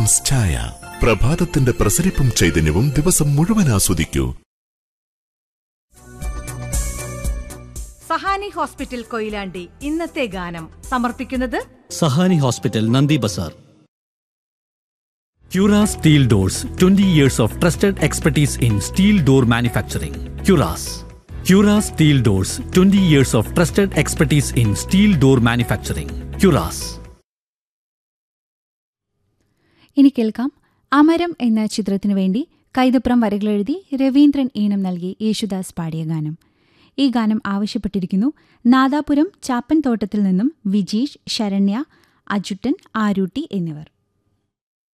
Moments ചായ പ്രഭാതത്തിന്റെ പ്രസരിപ്പും ചൈതന്യവും ദിവസം മുഴുവൻ ആസ്വദിക്കൂ സഹാനി ഹോസ്പിറ്റൽ കൊയിലാണ്ടി ഇന്നത്തെ ഗാനം സമർപ്പിക്കുന്നത് സഹാനി ഹോസ്പിറ്റൽ നന്ദി Bazar Cura Steel Doors 20 years of trusted expertise in steel door manufacturing. Curas. Cura Steel Doors 20 years of trusted expertise in steel door manufacturing. Curas. ഇനി കേൾക്കാം അമരം എന്ന ചിത്രത്തിനു വേണ്ടി കൈതപ്രം വരകളെഴുതി രവീന്ദ്രൻ ഈണം നൽകി യേശുദാസ് പാടിയ ഗാനം ഈ ഗാനം ആവശ്യപ്പെട്ടിരിക്കുന്നു നാദാപുരം ചാപ്പൻ തോട്ടത്തിൽ നിന്നും വിജീഷ് ശരണ്യ അജുട്ടൻ ആരൂട്ടി എന്നിവർ